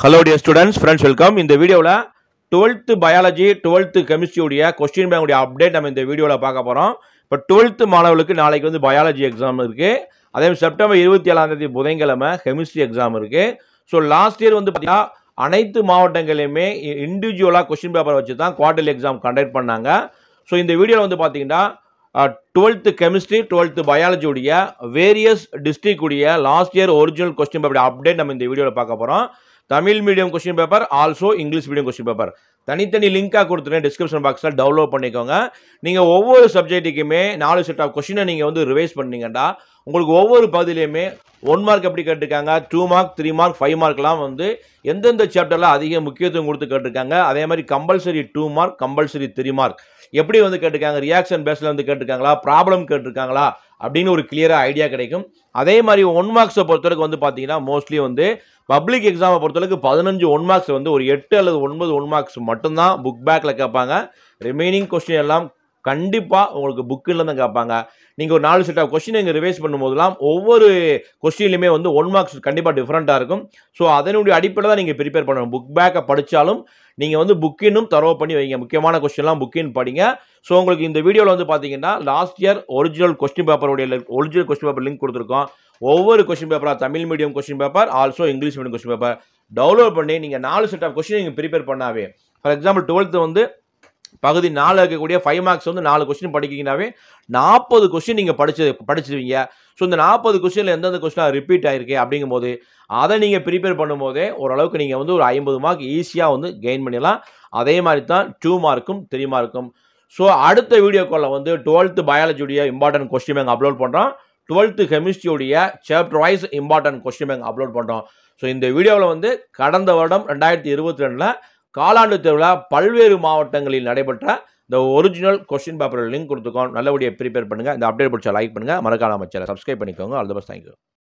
hello dear students friends welcome இந்த வீடியோவில் twelfth biology twelfth கெமிஸ்ட்ரியுடைய கொஸ்டின் பேங்குடைய அப்டேட் நம்ம இந்த வீடியோவில் பார்க்க போகிறோம் இப்போ டுவெல்த்து மாணவர்களுக்கு நாளைக்கு வந்து பயாலஜி எக்ஸாம் இருக்குது அதே மாதிரி செப்டம்பர் இருபத்தி ஏழாம் தேதி புதன்கிழமை கெமிஸ்ட்ரி எக்ஸாம் இருக்குது ஸோ லாஸ்ட் இயர் வந்து பார்த்தீங்கன்னா அனைத்து மாவட்டங்களையுமே இண்டிவிஜுவலாக கொஸ்டின் பேப்பர் வச்சு தான் குவார்டர்லி எக்ஸாம் கண்டக்ட் பண்ணாங்க ஸோ இந்த வீடியோவில் வந்து பார்த்தீங்கன்னா டுவெல்த்து கெமிஸ்ட்ரி டுவெல்த்து பயாலஜியுடைய வேரியஸ் டிஸ்ட்ரிக்ட் உடைய last year original question paper update நம்ம இந்த வீடியோவில் பார்க்க போகிறோம் Tamil medium question paper also English medium question paper தனித்தனி லிங்காக கொடுத்துருக்கேன் டிஸ்கிரிப்ஷன் பாக்ஸில் டவுன்லோட் பண்ணிக்கோங்க நீங்கள் ஒவ்வொரு சப்ஜெக்ட்டுக்குமே நாலு செட் ஆஃப் கொஸ்டினை நீங்கள் வந்து ரிவைஸ் பண்ணீங்கன்னா உங்களுக்கு ஒவ்வொரு பகுதியிலையுமே ஒன் மார்க் எப்படி கேட்டிருக்காங்க two mark three mark five மார்க்லாம் வந்து எந்தெந்த சாப்டரில் அதிக முக்கியத்துவம் கொடுத்து கேட்டிருக்காங்க அதே மாதிரி compulsory two mark compulsory three mark எப்படி வந்து கேட்டிருக்காங்க ரியாக்ஷன் பேஸில் வந்து கேட்டிருக்காங்களா ப்ராப்ளம் கேட்டிருக்காங்களா அப்படின்னு ஒரு கிளியராக ஐடியா கிடைக்கும் அதே மாதிரி ஒன் மார்க்ஸை பொறுத்தவரைக்கும் வந்து பார்த்தீங்கன்னா மோஸ்ட்லி வந்து பப்ளிக் எக்ஸாமை பொறுத்தளவுக்கு பதினஞ்சு ஒன் மார்க்ஸ் வந்து ஒரு எட்டு அல்லது ஒன்பது ஒன் மார்க்ஸ் மட்டும்தான் புக் பேக்கில் கேட்பாங்க ரிமைனிங் கொஸ்டின் எல்லாம் கண்டிப்பாக உங்களுக்கு புக்கில் தான் கேட்பாங்க நீங்கள் ஒரு நாலு செட் ஆஃப் கொஸ்டின் இங்கே ரிவைஸ் பண்ணும்போதெல்லாம் ஒவ்வொரு கொஸ்டின்லையுமே வந்து ஒன் மார்க்ஸ் கண்டிப்பாக டிஃப்ரெண்ட்டாக இருக்கும் ஸோ அதனுடைய அடிப்படை தான் நீங்கள் ப்ரிப்பேர் பண்ணணும் புக் பேக்கை படித்தாலும் நீங்கள் வந்து புக்கினும் தரவு பண்ணி வைங்க முக்கியமான கொஸ்டின்லாம் புக்கின் படிங்க ஸோ உங்களுக்கு இந்த வீடியோவில் வந்து பார்த்தீங்கன்னா லாஸ்ட் இயர் ஒரிஜினல் கொஸ்டின் பேப்பருடைய ஒரிஜினல் கொஸ்டின் பேப்பர் லிங்க் கொடுத்துருக்கோம் ஒவ்வொரு கொஸ்டின் பேப்பராக Tamil medium question paper also English medium question paper download பண்ணி நீங்கள் நாலு செட் ஆஃப் கொஸ்டின் நீங்கள் ப்ரிப்பேர் பண்ணாவே ஃபார் எக்ஸாம்பிள் டுவெல்த்து வந்து பகுதி நாலு இருக்கக்கூடிய ஃபைவ் மார்க்ஸ் வந்து நாலு கொஸ்டின் படிக்கிங்கனாவே நாற்பது கொஸ்டின் நீங்கள் படிச்சு படிச்சிருவீங்க ஸோ இந்த நாற்பது கொஸ்டினில் எந்தெந்த கொஸ்டினாக ரிப்பீட் ஆயிருக்கு அப்படிங்கும்போது அதை நீங்கள் ப்ரிப்பேர் பண்ணும்போதே ஓரளவுக்கு நீங்கள் வந்து ஒரு ஐம்பது மார்க் ஈஸியாக வந்து கெயின் பண்ணிடலாம் அதே மாதிரி தான் டூ மார்க்கும் த்ரீ மார்க்கும் ஸோ அடுத்த வீடியோ காலில் வந்து டுவெல்த்து பயாலஜியுடைய இம்பார்ட்டன்ட் கொஸ்டின் பேங்க் அப்லோட் பண்ணுறோம் டுவெல்த்து கெமிஸ்ட்ரியுடைய chapter wise important question bank upload பண்ணுறோம் ஸோ இந்த வீடியோவில் வந்து கடந்த வருடம் ரெண்டாயிரத்தி இருபத்தி ரெண்டில் காலாண்டு தேர்வில் பல்வேறு மாவட்டங்களில் நடைபெற்ற இந்த ஒரிஜினல் கொஸ்டின் பேப்பர் லிங்க் கொடுத்துருக்கோம் நல்லபடியாக ப்ரிப்பேர் பண்ணுங்கள் இந்த அப்டேட் பிடிச்சா லைக் பண்ணுங்கள் மறக்காம சேனல் சப்ஸ்கிரைப் பண்ணிக்கோங்க ஆல் த பெஸ்ட் தேங்க்யூ